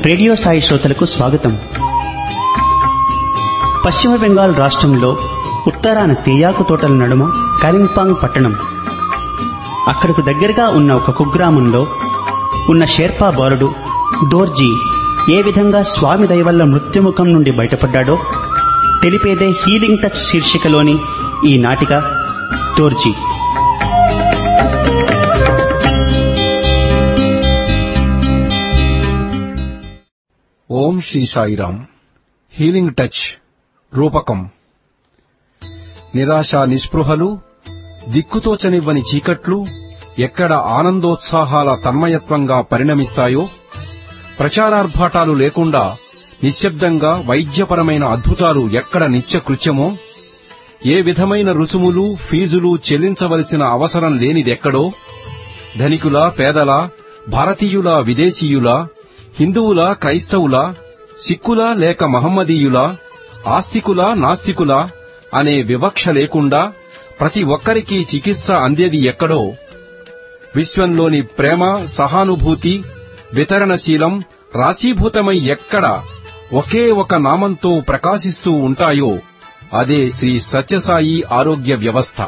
radio Sai శ్రోతలకు స్వాగతం పశ్చిమ బెంగాల్ రాష్ట్రంలో ఉత్తరాన తేయాకు తోటల నడుమ కాలింపాంగ్ పట్టణం అక్కడకు దగ్గరగా ఉన్న ఒక కుగ్రామంలో ఉన్న షేర్పా బాలుడు దోర్జీ ఏ విధంగా స్వామి దయ వల్ల మృత్యుముఖం నుండి బయటపడ్డాడో తెలిపేదే హీలింగ్ టచ్ శీర్షికలోని ఈ నాటిక దోర్జీ ఓం శ్రీ సాయిరాం హీలింగ్ టచ్ రూపకం నిరాశ నిస్పృహలు దిక్కుతోచనివ్వని చీకట్లు ఎక్కడ ఆనందోత్సాహాల తన్మయత్వంగా పరిణమిస్తాయో ప్రచారార్భాటాలు లేకుండా నిశ్శబ్దంగా వైద్యపరమైన అద్భుతాలు ఎక్కడ నిత్యకృత్యమో ఏ విధమైన రుసుములు ఫీజులు చెల్లించవలసిన అవసరం లేనిదెక్కడో ధనికుల పేదల భారతీయుల విదేశీయుల హిందువుల క్రైస్తవుల సిక్కుల లేక మహమ్మదీయుల ఆస్తికుల నాస్తికుల అనే వివక్ష లేకుండా ప్రతి ఒక్కరికి చికిత్స అందేది ఎక్కడో విశ్వంలోని ప్రేమ సహానుభూతి వితరణశీలం రాశీభూతమై ఎక్కడ ఒకే ఒక నామంతో ప్రకాశిస్తూ ఉంటాయో అదే శ్రీ సత్యసాయి ఆరోగ్య వ్యవస్థ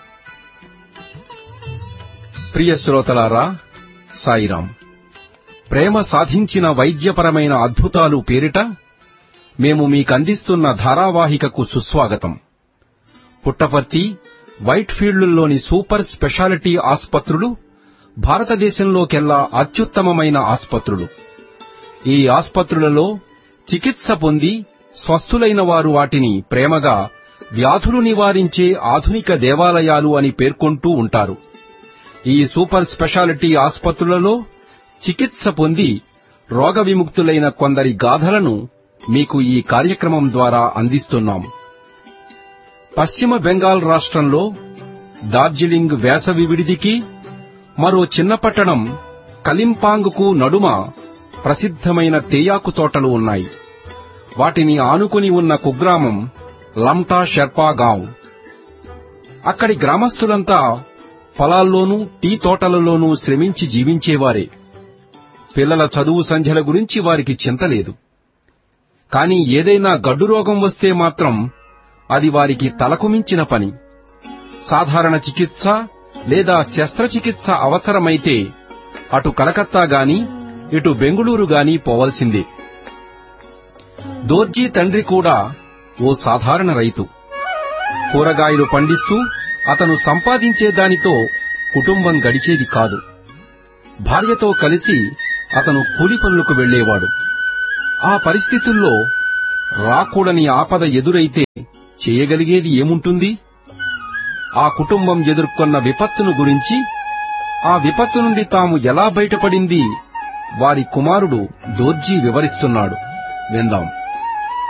ప్రియ శ్రోతలారా సాయిరాం ప్రేమ సాధించిన వైద్యపరమైన అద్భుతాలు పేరిట మేము మీకందిస్తున్న ధారావాహికకు సుస్వాగతం పుట్టపర్తి వైట్ ఫీల్డ్లోని సూపర్ స్పెషాలిటీ ఆస్పత్రులు భారతదేశంలోకెల్లా అత్యుత్తమమైన ఆస్పత్రులు ఈ ఆస్పత్రులలో చికిత్స పొంది స్వస్థులైన వారు వాటిని ప్రేమగా వ్యాధులు నివారించే ఆధునిక దేవాలయాలు అని పేర్కొంటూ ఉంటారు ఈ సూపర్ స్పెషాలిటీ ఆస్పత్రులలో చికిత్స పొంది రోగ విముక్తులైన కొందరి గాథలను మీకు ఈ కార్యక్రమం ద్వారా అందిస్తున్నాం పశ్చిమ బెంగాల్ రాష్ట్రంలో డార్జిలింగ్ వేసవి విడిదికి మరో చిన్న పట్టణం కలింపాంగ్కు నడుమ ప్రసిద్ధమైన తేయాకు తోటలు ఉన్నాయి వాటిని ఆనుకుని ఉన్న కుగ్రామం లంటా షెర్పాగావ్ అక్కడి గ్రామస్తులంతా పొలాల్లోనూ టీ తోటలలోనూ శ్రమించి జీవించేవారే పిల్లల చదువు సంధ్యల గురించి వారికి చింతలేదు కాని ఏదైనా గడ్డు రోగం వస్తే మాత్రం అది వారికి తలకు మించిన పని సాధారణ చికిత్స లేదా శస్త్రచికిత్స అవసరమైతే అటు కలకత్తా గాని ఇటు బెంగుళూరు గాని పోవలసిందే దోర్జీ తండ్రి కూడా ఓ సాధారణ రైతు కూరగాయలు పండిస్తూ అతను సంపాదించే దానితో కుటుంబం గడిచేది కాదు భార్యతో కలిసి అతను కూలి పనులకు వెళ్లేవాడు ఆ పరిస్థితుల్లో రాకూడని ఆపద ఎదురైతే చేయగలిగేది ఏముంటుంది ఆ కుటుంబం ఎదుర్కొన్న విపత్తును గురించి ఆ విపత్తు నుండి తాము ఎలా బయటపడింది వారి కుమారుడు దోర్జీ వివరిస్తున్నాడు విందాం